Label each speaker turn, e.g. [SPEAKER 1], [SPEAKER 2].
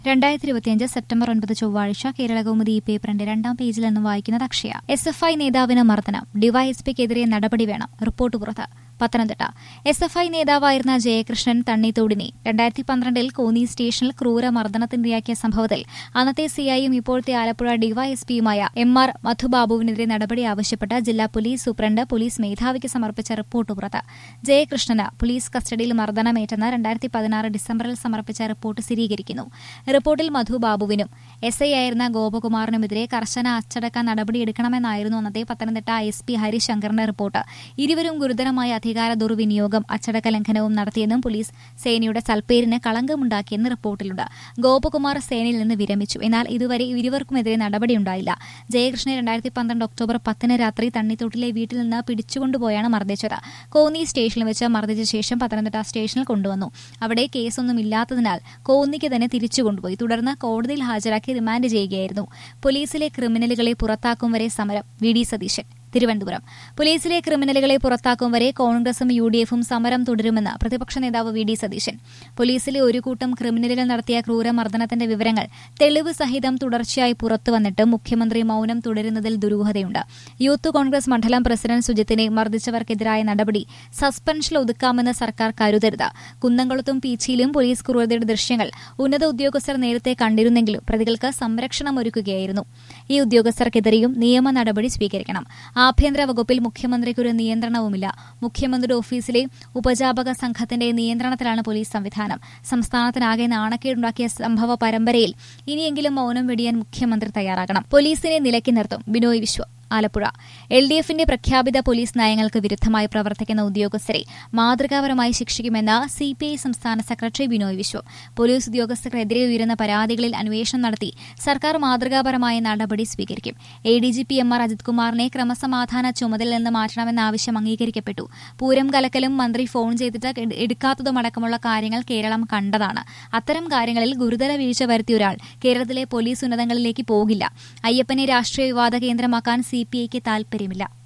[SPEAKER 1] രണ്ടായിരത്തി ഇരുപത്തിയഞ്ച് സെപ്റ്റംബർ ഒൻപത് ചൊവ്വാഴ്ച കേരളകൗമുദി ഈ പേപ്പറിന്റെ രണ്ടാം പേജിൽ നിന്ന് വായിക്കുന്നത് അക്ഷയ എസ് എഫ് ഐ നേതാവിന് മർദ്ദനം ഡിവൈഎസ്പിക്കെതിരെ നടപടി വേണം റിപ്പോർട്ട് പുറത്ത് പത്തനംതിട്ട എസ് എഫ് ഐ നേതാവായിരുന്ന ജയകൃഷ്ണൻ തണ്ണിത്തോടിനെ രണ്ടായിരത്തി പന്ത്രണ്ടിൽ കോന്നി സ്റ്റേഷനിൽ ക്രൂര മർദ്ദനത്തിനിരയാക്കിയ സംഭവത്തിൽ അന്നത്തെ സിഐയും ഇപ്പോഴത്തെ ആലപ്പുഴ ഡിവൈഎസ്പിയുമായ എം ആർ മധുബാബുവിനെതിരെ നടപടി ആവശ്യപ്പെട്ട് ജില്ലാ പോലീസ് സൂപ്രണ്ട് പോലീസ് മേധാവിക്ക് സമർപ്പിച്ച റിപ്പോർട്ട് പുറത്ത് ജയകൃഷ്ണന് പോലീസ് കസ്റ്റഡിയിൽ മർദ്ദനമേറ്റെന്ന് രണ്ടായിരത്തി പതിനാറ് ഡിസംബറിൽ സമർപ്പിച്ച റിപ്പോർട്ട് സ്ഥിരീകരിക്കുന്നു റിപ്പോർട്ടിൽ മധുബാബുവിനും എസ് ഐ ആയിരുന്ന ഗോപകുമാറിനുമെതിരെ കർശന അച്ചടക്ക നടപടിയെടുക്കണമെന്നായിരുന്നു അന്നത്തെ പത്തനംതിട്ട എസ് പി ഹരിശങ്കറിന്റെ റിപ്പോർട്ട് ഇരുവരും ഗുരുതരമായ അധികാര ദുർവിനിയോഗം അച്ചടക്ക ലംഘനവും നടത്തിയെന്നും പോലീസ് സേനയുടെ സൽപ്പേരിന് കളങ്കമുണ്ടാക്കിയെന്ന് റിപ്പോർട്ടിലുണ്ട് ഗോപകുമാർ സേനയിൽ നിന്ന് വിരമിച്ചു എന്നാൽ ഇതുവരെ ഇരുവർക്കുമെതിരെ നടപടിയുണ്ടായില്ല ജയകൃഷ്ണനെ രണ്ടായിരത്തി പന്ത്രണ്ട് ഒക്ടോബർ പത്തിന് രാത്രി തണ്ണിത്തോട്ടിലെ വീട്ടിൽ നിന്ന് പിടിച്ചുകൊണ്ടുപോയാണ് മർദ്ദിച്ചത് കോന്നി സ്റ്റേഷനിൽ വെച്ച് മർദ്ദിച്ച ശേഷം പത്തനംതിട്ട സ്റ്റേഷനിൽ കൊണ്ടുവന്നു അവിടെ കേസൊന്നും ഇല്ലാത്തതിനാൽ കോന്നിക്ക് തന്നെ തിരിച്ചു കൊണ്ടുപോയി തുടർന്ന് കോടതിയിൽ ഹാജരാക്കി റിമാൻഡ് ചെയ്യുകയായിരുന്നു പോലീസിലെ ക്രിമിനലുകളെ പുറത്താക്കും വരെ സമരം വി ഡി സതീശൻ തിരുവനന്തപുരം പോലീസിലെ ക്രിമിനലുകളെ പുറത്താക്കും വരെ കോൺഗ്രസും യു ഡി എഫും സമരം തുടരുമെന്ന് പ്രതിപക്ഷ നേതാവ് വി ഡി സതീശൻ പോലീസിലെ ഒരു കൂട്ടം ക്രിമിനലുകൾ നടത്തിയ ക്രൂരമർദ്ദനത്തിന്റെ വിവരങ്ങൾ തെളിവ് സഹിതം തുടർച്ചയായി പുറത്തുവന്നിട്ട് മുഖ്യമന്ത്രി മൌനം തുടരുന്നതിൽ ദുരൂഹതയുണ്ട് യൂത്ത് കോൺഗ്രസ് മണ്ഡലം പ്രസിഡന്റ് സുജിത്തിനെ മർദ്ദിച്ചവർക്കെതിരായ നടപടി സസ്പെൻഷനിൽ ഒതുക്കാമെന്ന് സർക്കാർ കരുതരുത് കുന്നംകുളത്തും പീച്ചിയിലും പോലീസ് ക്രൂരതയുടെ ദൃശ്യങ്ങൾ ഉന്നത ഉദ്യോഗസ്ഥർ നേരത്തെ കണ്ടിരുന്നെങ്കിലും പ്രതികൾക്ക് സംരക്ഷണം ഒരുക്കുകയായിരുന്നു ഈ ഉദ്യോഗസ്ഥർക്കെതിരെയും നിയമ നടപടി സ്വീകരിക്കണം ആഭ്യന്തര വകുപ്പിൽ മുഖ്യമന്ത്രിക്കൊരു നിയന്ത്രണവുമില്ല മുഖ്യമന്ത്രിയുടെ ഓഫീസിലെ ഉപജാപക സംഘത്തിന്റെ നിയന്ത്രണത്തിലാണ് പോലീസ് സംവിധാനം സംസ്ഥാനത്തിനാകെ നാണക്കേടുണ്ടാക്കിയ സംഭവ പരമ്പരയിൽ ഇനിയെങ്കിലും മൌനം വെടിയാൻ മുഖ്യമന്ത്രി തയ്യാറാകണം പോലീസിനെ നിലയ്ക്ക് നിർത്തും ബിനോയ് വിശ്വം ആലപ്പുഴ എൽ ഡി എഫിന്റെ പ്രഖ്യാപിത പോലീസ് നയങ്ങൾക്ക് വിരുദ്ധമായി പ്രവർത്തിക്കുന്ന ഉദ്യോഗസ്ഥരെ മാതൃകാപരമായി ശിക്ഷിക്കുമെന്ന് സി പി ഐ സംസ്ഥാന സെക്രട്ടറി ബിനോയ് വിശ്വം പോലീസ് ഉദ്യോഗസ്ഥർക്കെതിരെ ഉയരുന്ന പരാതികളിൽ അന്വേഷണം നടത്തി സർക്കാർ മാതൃകാപരമായ നടപടി സ്വീകരിക്കും A D G P M R Ajith കുമാറിനെ ക്രമസമാധാന ചുമതലയിൽ നിന്ന് മാറ്റണമെന്ന ആവശ്യം അംഗീകരിക്കപ്പെട്ടു പൂരം കലക്കലും മന്ത്രി ഫോൺ ചെയ്തിട്ട് എടുക്കാത്തതുമടക്കമുള്ള കാര്യങ്ങൾ കേരളം കണ്ടതാണ് അത്തരം കാര്യങ്ങളിൽ ഗുരുതര വീഴ്ച വരുത്തിയ ഒരാൾ കേരളത്തിലെ പോലീസ് ഉന്നതങ്ങളിലേക്ക് പോകില്ല അയ്യപ്പനെ രാഷ്ട്രീയ വിവാദ കേന്ദ്രമാക്കാൻ സി പി ഐക്ക് താൽപര്യമില്ല